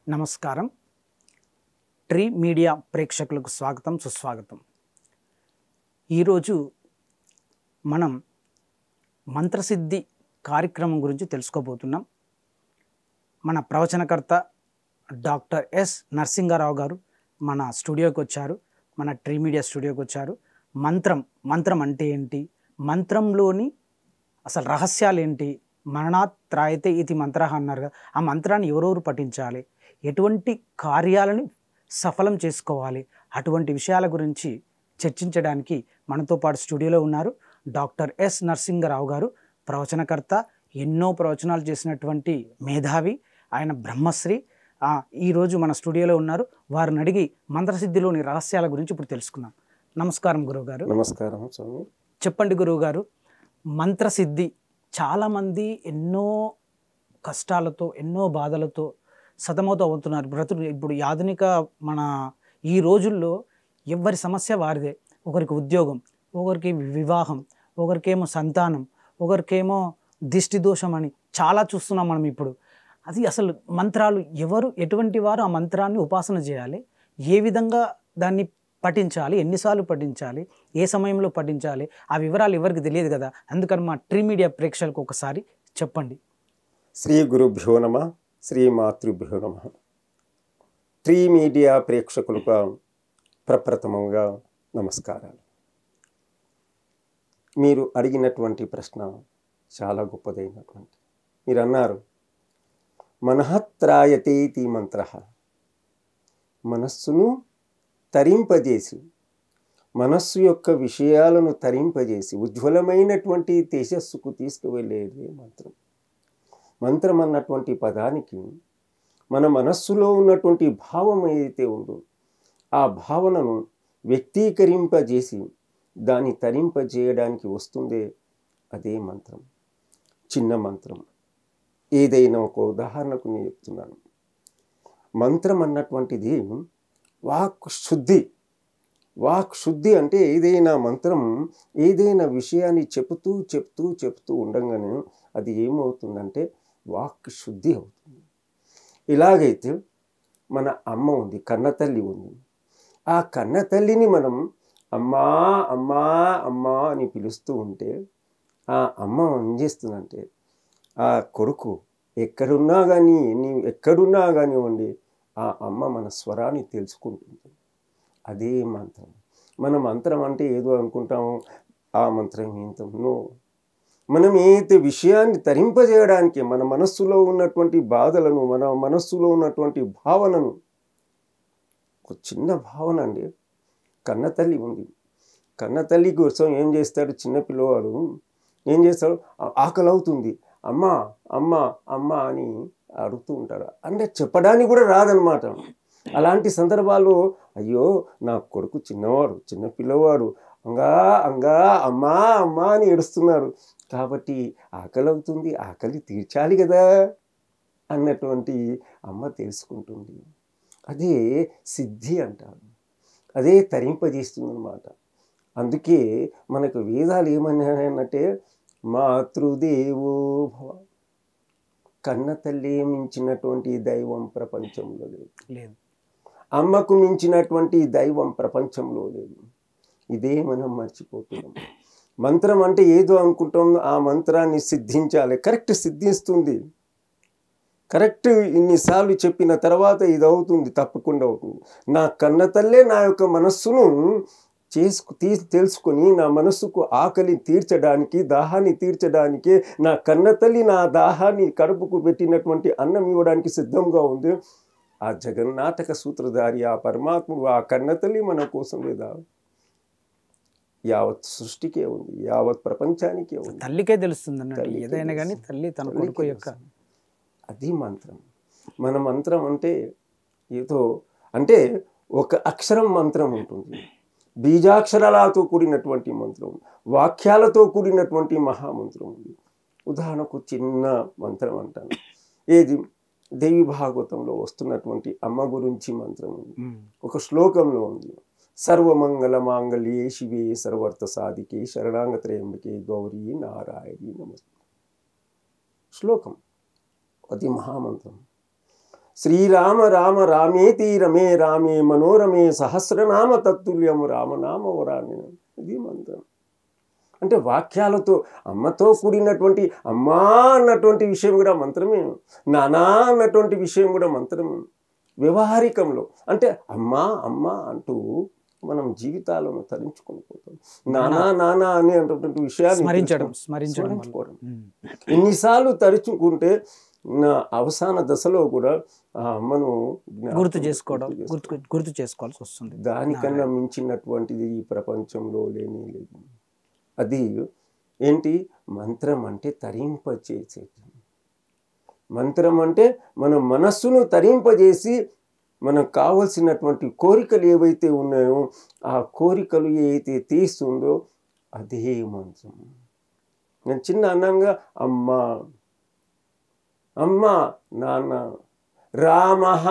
నమస్కారం tree media ప్రేక్షకులకు స్వాగతం సుస్వాగతం ఈరోజు మనం మంత్రసిద్ధి కార్యక్రమం గురించి తెలుసుకోబోతున్నాం మన ప్రవచనకర్త డాక్టర్ ఎస్ నరసింగారావు గారు మన స్టూడియోకి వచ్చారు మన ట్రీ మీడియా స్టూడియోకి వచ్చారు మంత్రం మంత్రం అంటే ఏంటి మంత్రంలోని అసలు రహస్యాలు ఏంటి మరణాత్ త్రాయతే ఇది మంత్ర అన్నారు కదా ఆ మంత్రాన్ని ఎవరెవరు పఠించాలి ఎటువంటి కార్యాలను సఫలం చేసుకోవాలి అటువంటి విషయాల గురించి చర్చించడానికి మనతో పాటు స్టూడియోలో ఉన్నారు డాక్టర్ ఎస్ నరసింగరావు గారు ప్రవచనకర్త ఎన్నో ప్రవచనాలు చేసినటువంటి మేధావి ఆయన బ్రహ్మశ్రీ ఆ, ఈరోజు మన స్టూడియోలో ఉన్నారు వారిని అడిగి మంత్రసిద్ధిలోని రహస్యాల గురించి ఇప్పుడు తెలుసుకుందాం నమస్కారం గురువుగారు నమస్కారం స్వామి చెప్పండి గురువుగారు మంత్రసిద్ధి చాలామంది ఎన్నో కష్టాలతో ఎన్నో బాధలతో సతమవుతూ అవుతున్నారు బ్రతుకు ఇప్పుడు ఈ ఆధునిక మన ఈ రోజుల్లో ఎవరి సమస్య వారిదే ఒకరికి ఉద్యోగం ఒకరికి వివాహం ఒకరికేమో సంతానం ఒకరికేమో దిష్టి దోషం అని చాలా చూస్తున్నాం మనం ఇప్పుడు అది అసలు మంత్రాలు ఎవరు ఎటువంటి వారు ఆ మంత్రాన్ని ఉపాసన చేయాలి ఏ విధంగా దాన్ని పఠించాలి ఎన్నిసార్లు పఠించాలి ఏ సమయంలో పఠించాలి ఆ వివరాలు ఎవరికి తెలియదు కదా అందుకని మా ట్రీ మీడియా ప్రేక్షకులకు ఒకసారి చెప్పండి శ్రీ గురుభ్యో నమ శ్రీ మాతృభ్యో నమ ట్రీ మీడియా ప్రేక్షకులకు ప్రప్రథమంగా నమస్కారాలు మీరు అడిగినటువంటి ప్రశ్న చాలా గొప్పదైనటువంటి మీరు అన్నారు మనహత్రాయతే ఇతి మంత్ర మనస్సును తరింపజేసి మనస్సు యొక్క విషయాలను తరింపజేసి ఉజ్వలమైనటువంటి తేజస్సుకు తీసుకువెళ్ళేదే మంత్రం మంత్రం అన్నటువంటి పదానికి మన మనస్సులో ఉన్నటువంటి భావం ఏదైతే ఉందో ఆ భావనను వ్యక్తీకరింపజేసి దాన్ని తరింపజేయడానికి వస్తుందే అదే మంత్రం చిన్న మంత్రం ఏదైనా ఒక ఉదాహరణకు నేను చెప్తున్నాను మంత్రం అన్నటువంటిది వాక్ శుద్ధి వాక్ శుద్ధి అంటే ఏదైనా మంత్రం ఏదైనా విషయాన్ని చెబుతూ చెప్తూ చెప్తూ ఉండగానే అది ఏమవుతుందంటే వాక్ శుద్ధి అవుతుంది ఇలాగైతే మన అమ్మ ఉంది కన్నతల్లి ఉంది ఆ కన్నతల్లిని మనం అమ్మా అమ్మా అమ్మా అని పిలుస్తూ ఉంటే ఆ అమ్మ ఏం చేస్తుందంటే ఆ కొడుకు ఎక్కడున్నా కానీ ఎన్ని ఎక్కడున్నా కానివ్వండి ఆ అమ్మ మన స్వరాన్ని తెలుసుకుంటుంది అదే మంత్రం మన మంత్రం అంటే ఏదో అనుకుంటాము ఆ మంత్రం ఏంత నో మనం ఏదైతే విషయాన్ని తరింపజేయడానికి మన మనస్సులో ఉన్నటువంటి బాధలను మన మనస్సులో ఉన్నటువంటి భావనను ఒక చిన్న భావన అండి కన్నతల్లి ఉంది కన్నతల్లి కోసం ఏం చేస్తాడు చిన్న పిల్లవాడు ఏం చేస్తాడు ఆ- ఆకలి అవుతుంది అమ్మ అమ్మ అమ్మ అని అడుగుతూ ఉంటాడు అంటే చెప్పడానికి కూడా రాదనమాట అలాంటి సందర్భాల్లో అయ్యో నా కొడుకు చిన్నవాడు చిన్న పిల్లవాడు అంగా అంగా అమ్మా అమ్మా అని ఏడుస్తున్నాడు కాబట్టి ఆకలి అవుతుంది ఆకలి తీర్చాలి కదా అన్నటువంటి అమ్మ తెలుసుకుంటుంది అదే సిద్ధి అంటారు అదే తరింపజేస్తుంది అనమాట అందుకే మనకు వేదాలు ఏమన్నాయంటే మాతృదేవో భవ కన్న తల్లి మించినటువంటి దైవం ప్రపంచంలో లేదు లేదు అమ్మకు మించినటువంటి దైవం ప్రపంచంలో లేదు ఇదే మనం మర్చిపోతున్నాం మంత్రం అంటే ఏదో అనుకుంటాం ఆ మంత్రాన్ని సిద్ధించాలి కరెక్ట్ సిద్ధిస్తుంది కరెక్ట్ ఇన్నిసార్లు చెప్పిన తర్వాత ఇది అవుతుంది తప్పకుండా అవుతుంది నా కన్న తల్లే నా యొక్క మనస్సును చేసుకు తీ తెలుసుకొని నా మనస్సుకు ఆకలి తీర్చడానికి దాహాన్ని తీర్చడానికి నా కన్న తల్లి నా దాహాన్ని కడుపుకు పెట్టినటువంటి అన్నం ఇవ్వడానికి సిద్ధంగా ఉంది ఆ జగన్నాటక సూత్రధారి ఆ పరమాత్ముడు ఆ కన్నతల్లి మన కోసం లేదా యావత్ సృష్టికే ఉంది యావత్ ప్రపంచానికే ఉంది తల్లికే తెలుస్తుంది అన్నట్టు తల్లికే ఏదైనా కానీ తెలుస్తుంది. తల్లి తన తల్లికే కొడుకు యొక్క తెలుస్తుంది. అది మంత్రం మన మంత్రం అంటే ఏదో అంటే ఒక అక్షరం మంత్రం ఉంటుంది బీజాక్షరాలతో కూడినటువంటి మంత్రం వాక్యాలతో కూడినటువంటి మహామంత్రం ఉంది ఉదాహరణకు చిన్న మంత్రం అంటాను ఏది దేవి భాగవతంలో వస్తున్నటువంటి అమ్మ గురించి మంత్రం ఉంది ఉమ్, ఒక శ్లోకంలో ఉంది సర్వమంగళ మాంగళ్యే శివే సర్వర్త సాధికే శరణాంగత్రయంబకే గౌరీ నారాయణి నమస్తే శ్లోకం అది మహామంత్రం శ్రీరామ రామ రామేతి రమే రామే మనోరమే సహస్రనామ తత్తుల్యము రామనామ వరాన్ని ఇది మంత్రం అంటే వాక్యాలతో అమ్మతో కూడినటువంటి అమ్మా అన్నటువంటి విషయం కూడా మంత్రమే నానా అన్నటువంటి విషయం కూడా మంత్రమే వ్యవహారికంలో అంటే అమ్మా అమ్మా అంటూ మనం జీవితాలను తరించుకొని పోతాం నానా నానా అనే అటువంటి విషయాన్ని స్మరించడం తెలుసుకొని- స్మరించడం వల్ల. స్మరించుకోవడం ఉమ్. ఎన్నిసార్లు తరుచుకుంటే నా అవసాన దశలో కూడా ఆ అమ్మను జ్ఞాపకం గుర్తు చేసుకోవడం గుర్తు గుర్తు గుర్తు చేసుకోవాల్సి వస్తుంది దానికన్నా మించినటువంటిది ఈ ప్రపంచంలో లేనే లేదు అది ఏంటి మంత్రం అంటే తరింపచేసేది మంత్రం అంటే మన మనస్సును తరింపజేసి మనకు కావలసినటువంటి కోరికలు ఏవైతే ఉన్నాయో ఆ కోరికలు ఏవైతే తీస్తుందో అదే మంత్రం నేను చిన్న అన్నంగా అమ్మ అమ్మ నాన్న రామహ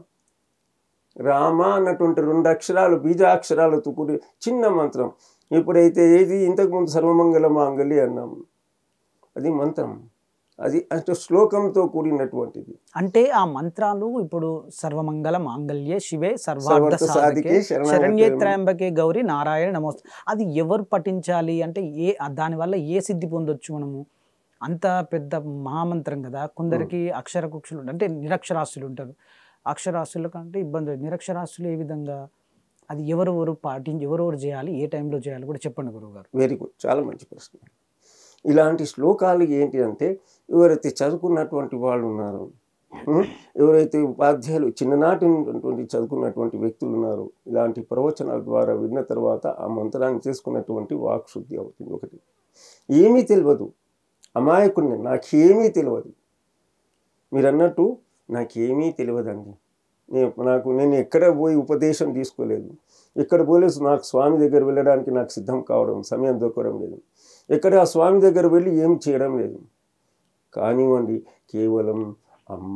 రామ అన్నటువంటి రెండు అక్షరాలు బీజాక్షరాలతో కూడి చిన్న మంత్రం ఇప్పుడైతే ఏది ఇంతకుముందు సర్వమంగళ మాంగళ్య అన్నాము అది మంత్రం అది అంటే శ్లోకంతో కూడినటువంటిది అంటే ఆ మంత్రాలు ఇప్పుడు సర్వమంగళ మాంగళ్యే శివే సర్వార్థ సర్వార్థ సాధికే సాధికే శరణాగతే శరణ్యే త్రయంబకే గౌరి నారాయణ నమోస్తు అది ఎవరు పఠించాలి అంటే ఏ దానివల్ల ఏ సిద్ధి పొందొచ్చు మనము అంత పెద్ద మహామంత్రం కదా కొందరికి అక్షర కుక్షులు అంటే నిరక్షరాస్యులు ఉంటారు అక్షరాస్యుల కంటే ఇబ్బంది లేదు. నిరక్షరాస్యులు ఏ విధంగా అది ఎవరెవరు పాటించి ఎవరెవరు చేయాలి ఏ టైంలో చేయాలి కూడా చెప్పండి గురువు గారు వెరీ గుడ్ చాలా మంచి ప్రశ్న ఇలాంటి శ్లోకాలు ఏంటి అంటే ఎవరైతే చదువుకున్నటువంటి వాళ్ళు ఉన్నారు ఉం? ఎవరైతే ఉపాధ్యాయులు చిన్ననాటి ఉన్నటువంటి చదువుకున్నటువంటి వ్యక్తులు ఉన్నారు ఇలాంటి ప్రవచనాల ద్వారా విన్న తర్వాత ఆ మంత్రాన్ని చేసుకున్నటువంటి వాక్శుద్ధి అవుతుంది ఒకటి ఏమీ తెలియదు అమాయకుడిని నాకేమీ తెలియదు మీరు అన్నట్టు నాకేమీ తెలియదండి నేను నాకు నేను ఎక్కడ పోయి ఉపదేశం తీసుకోలేదు ఎక్కడ పోలేదు నాకు స్వామి దగ్గర వెళ్ళడానికి నాకు సిద్ధం కావడం సమయం దొరకడం లేదు ఎక్కడ ఆ స్వామి దగ్గర వెళ్ళి ఏమి చేయడం లేదు కానివ్వండి కేవలం అమ్మ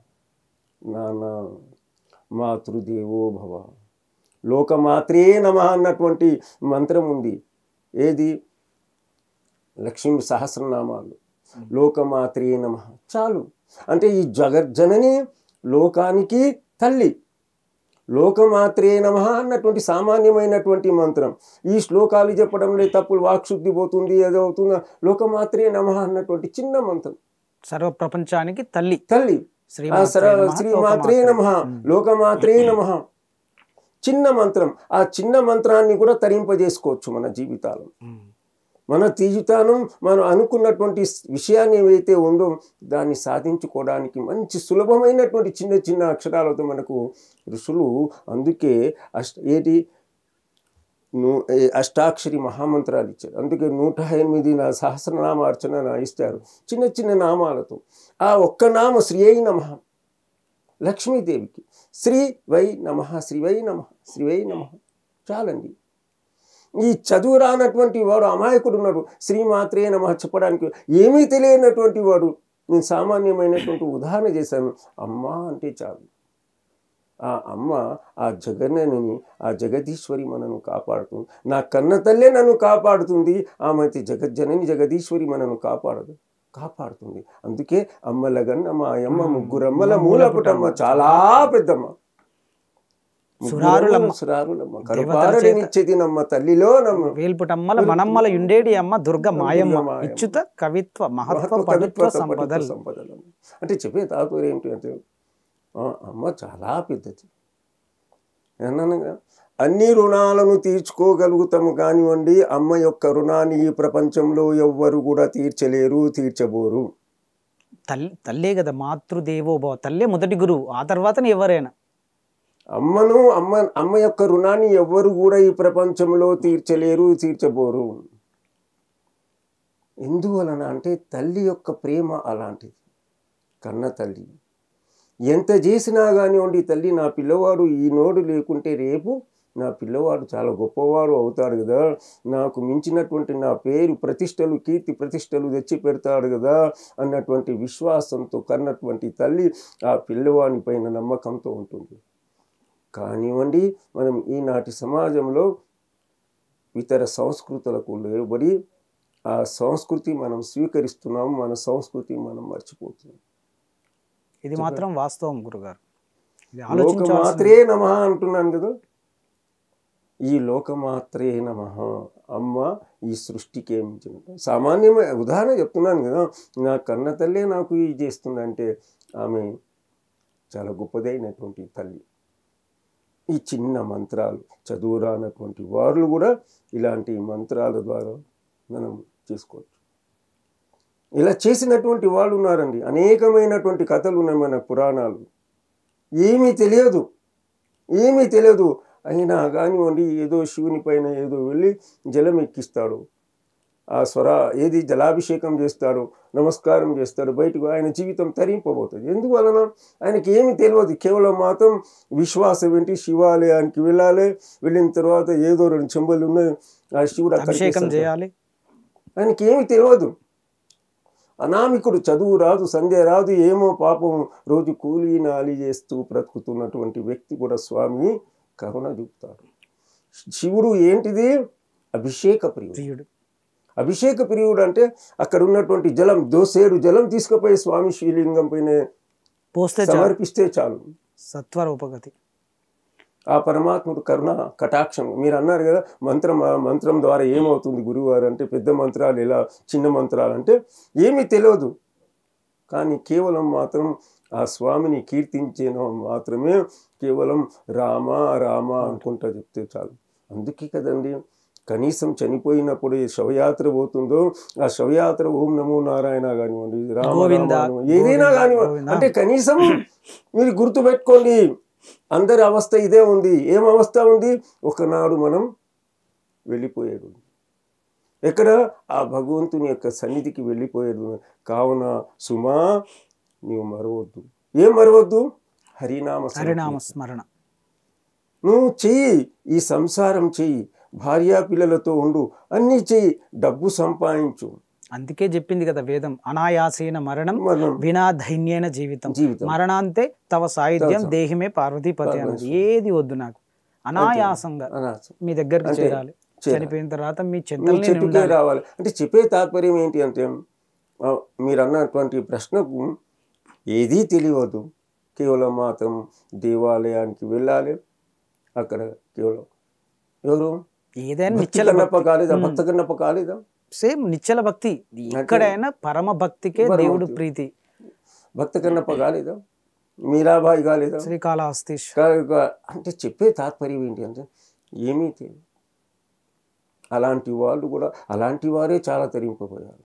నాన్న మాతృదేవో భవ లోకమాత్రే నమ అన్నటువంటి మంత్రం ఉంది ఏది లక్ష్మీ సహస్రనామాలు లోకమాత్రే నమ చాలు అంటే ఈ జగజ్జనని లోకానికి తల్లి లోకమాత్రే నమ అన్నటువంటి సామాన్యమైనటువంటి మంత్రం ఈ శ్లోకాలు చెప్పడంలో తప్పులు వాక్శుద్ధి పోతుంది ఏదో అవుతుంది లోకమాత్రే నమ అన్నటువంటి చిన్న మంత్రం సర్వ ప్రపంచానికి తల్లి తల్లి శ్రీ ఆ సర- శ్రీమాత్రే నమ లోకమాత్రే నమ చిన్న మంత్రం ఆ చిన్న మంత్రాన్ని కూడా తరింపజేసుకోవచ్చు మన జీవితాలు మన జీవితానం మనం అనుకున్నటువంటి విషయాన్ని ఏవైతే ఉందో దాన్ని సాధించుకోవడానికి మంచి సులభమైనటువంటి చిన్న చిన్న అక్షరాలతో మనకు ఋషులు అందుకే అష్ట ఏది ను ఏ అష్టాక్షరి మహామంత్రాలు ఇచ్చారు అందుకే నూట ఎనిమిది నా సహస్రనామ అర్చన నా ఇస్తారు చిన్న చిన్న నామాలతో ఆ ఒక్క నామ శ్రీ అయి నమ లక్ష్మీదేవికి శ్రీ వై నమ శ్రీ వై నమ శ్రీ వై నమ చాలండి ఈ చదువు రానటువంటి వాడు అమాయకుడు ఉన్నాడు శ్రీమాత్రే నమ చెప్పడానికి ఏమీ తెలియనటువంటి వాడు నేను సామాన్యమైనటువంటి ఉదాహరణ చేశాను అమ్మ అంటే చాలు ఆ అమ్మ ఆ జగన్నని ఆ జగదీశ్వరి మనను కాపాడుతుంది నా కన్న తల్లే నన్ను కాపాడుతుంది ఆమె అయితే జగజ్జనని జగదీశ్వరి మనను కాపాడదు కాపాడుతుంది అందుకే అమ్మలగన్న మా అమ్మ ముగ్గురమ్మల మూలపుటమ్మ చాలా పెద్దమ్మ సురారులమ్మ. ముగ్గురమ్మల సురారులమ్మ దేవతల కరుపారడినిచ్చేది నమ్మ తల్లిలో నమ్మ వేల్పుటమ్మల మనమ్మల యుండేడి అమ్మ దుర్గ మాయమ్మ మాయమ్మ. ఇచ్చుత కవిత్వ మహత్వ మహత్వ పటుత్వ కవిత్వ సంపదల్ సంపదలు అంటే చెప్పే తాత్పర్యం ఏంటి అంటే ఆ, అమ్మ చాలా పెద్దది అన్నానుగా అన్ని రుణాలను తీర్చుకోగలుగుతాము కానివ్వండి అమ్మ యొక్క రుణాన్ని ఈ ప్రపంచంలో ఎవ్వరు కూడా తీర్చలేరు తీర్చబోరు తల్లి తల్లే కదా మాతృదేవో భవ తల్లే మొదటి గురువు ఆ తర్వాతనే ఎవరైనా అమ్మను అమ్మ అమ్మ యొక్క రుణాన్ని ఎవ్వరు కూడా ఈ ప్రపంచంలో తీర్చలేరు తీర్చబోరు ఎందువలన అంటే తల్లి యొక్క ప్రేమ అలాంటిది కన్న తల్లి ఎంత చేసినా కానివ్వండి తల్లి నా పిల్లవాడు ఈ నోడు లేకుంటే రేపు నా పిల్లవాడు చాలా గొప్పవాడు అవుతాడు కదా నాకు మించినటువంటి నా పేరు ప్రతిష్టలు కీర్తి ప్రతిష్టలు తెచ్చి పెడతాడు కదా అన్నటువంటి విశ్వాసంతో కన్నటువంటి తల్లి ఆ పిల్లవాని పైన నమ్మకంతో ఉంటుంది కానివ్వండి మనం ఈనాటి సమాజంలో ఇతర సంస్కృతులకు లోబడి ఆ సంస్కృతి మనం స్వీకరిస్తున్నాం మన సంస్కృతి మనం మర్చిపోతున్నాం ఇది మాత్రం వాస్తవం గురుగారు ఇది లోక ఆలోచించాల్సిన మాత్రే నమ అంటున్నాను కదా ఈ లోకమాత్రే నమ అమ్మ ఈ సృష్టికి ఏం సామాన్యమైన ఉదాహరణ చెప్తున్నాను కదా నా కన్న తల్లే నాకు ఇది చేస్తుందంటే ఆమె చాలా గొప్పదైనటువంటి తల్లి ఈ చిన్న మంత్రాలు చదువురానటువంటి వారు కూడా ఇలాంటి మంత్రాల ద్వారా మనం చేసుకోవచ్చు ఇలా చేసినటువంటి వాళ్ళు ఉన్నారండి అనేకమైనటువంటి కథలు ఉన్నాయి మన పురాణాలు ఏమీ తెలియదు ఏమీ తెలియదు అయినా కానివ్వండి ఏదో శివుని పైన ఏదో వెళ్ళి జలం ఎక్కిస్తాడు ఆ స్వర ఏది జలాభిషేకం చేస్తాడు నమస్కారం చేస్తాడు బయటకు ఆయన జీవితం తరింపబోతుంది ఎందువలన ఆయనకి ఏమి తెలియదు కేవలం మాత్రం విశ్వాసం ఏంటి శివాలయానికి వెళ్ళాలి వెళ్ళిన తర్వాత ఏదో రెండు చెంబలు ఉన్నాయి ఆ శివుడు అక్కడికి అభిషేకం వేస్తాడు. చేయాలి ఆయనకి ఏమి తెలియదు అనామికుడు చదువు రాదు సంధ్య రాదు ఏమో పాపం రోజు కూలీ నాలి చేస్తూ బ్రతుకుతున్నటువంటి వ్యక్తి కూడా స్వామి కరుణ చూపుతాడు శివుడు ఏంటిది అభిషేక ప్రియుడు ప్రియుడు అభిషేక ప్రియుడు అంటే అక్కడ ఉన్నటువంటి జలం దోసేడు జలం తీసుకుపోయి స్వామి శివలింగం పైన పోస్తే చాలు సమర్పిస్తే చాలు సత్వర ఉపగతి ఆ పరమాత్ముడు కరుణ కటాక్షం మీరు అన్నారు కదా మంత్రం ఆ మంత్రం ద్వారా ఏమవుతుంది గురువారు అంటే పెద్ద మంత్రాలు ఎలా చిన్న మంత్రాలు అంటే ఏమీ తెలియదు కానీ కేవలం మాత్రం ఆ స్వామిని కీర్తించిన మాత్రమే కేవలం రామ రామ అనుకుంటా చెప్తే చాలు అందుకే కదండి కనీసం చనిపోయినప్పుడు ఏ శవయాత్ర పోతుందో ఆ శవయాత్ర ఓం నమో నారాయణ కానివ్వండి రామ గోవింద, రామ అని ఏదైనా గోవింద, కానివ్వండి గోవింద. అంటే కనీసం మీరు గుర్తుపెట్టుకోండి అందరి అవస్థ ఇదే ఉంది ఏం అవస్థ ఉంది ఒకనాడు మనం వెళ్ళిపోయేది ఎక్కడ ఆ భగవంతుని యొక్క సన్నిధికి వెళ్ళిపోయేది కావున సుమా నీవు మరవద్దు ఏం మరవద్దు హరినామ హరినామ సంకీర్తన. స్మరణ నువ్వు చెయ్యి ఈ సంసారం చెయ్యి భార్యా పిల్లలతో ఉండు అన్నీ చెయ్యి డబ్బు సంపాదించు అందుకే చెప్పింది కదా వేదం అనాయాసేన మరణం మనం వినా ధైన్యేన జీవితం జీవితం మరణాంతే తవ సాయుధ్యం తవ- దేహిమే పార్వతీపతి అన్నది ఏది వద్దు నాకు అనాయాసంగా అనాథ. మీ దగ్గరికి అంటే చేరాలి చేరాలి. చనిపోయిన తర్వాత మీ మీ చెంతలు చెట్టుకే ఉండాలి రావాలి అంటే చెప్పే తాత్పర్యం ఏంటి అంటే ఆ, మీరు అన్నటువంటి ప్రశ్నకు ఏదీ తెలియదు కేవలం మాత్రం దేవాలయానికి వెళ్ళాలి అక్కడ కేవలం ఎవరు ఏదైనా భక్తి నిచ్చల కన్నప్ప భక్తి కాలేదా మ్మ్. భక్త కన్నప్ప కాలేదా సేమ్ నిచ్చల భక్తి ఎక్కడైనా పరమ భక్తికే పరమ దేవుడు భక్తి. ప్రీతి భక్త కన్నప్ప కాలేదా మీరాబాయి కాలేదా శ్రీకాళహస్తీష్ కా- కా- అంటే చెప్పే తాత్పర్యం ఏంటి అంటే ఏమీ తెలియదు అలాంటి వాళ్ళు కూడా అలాంటి వారే చాలా తరింపబోయారు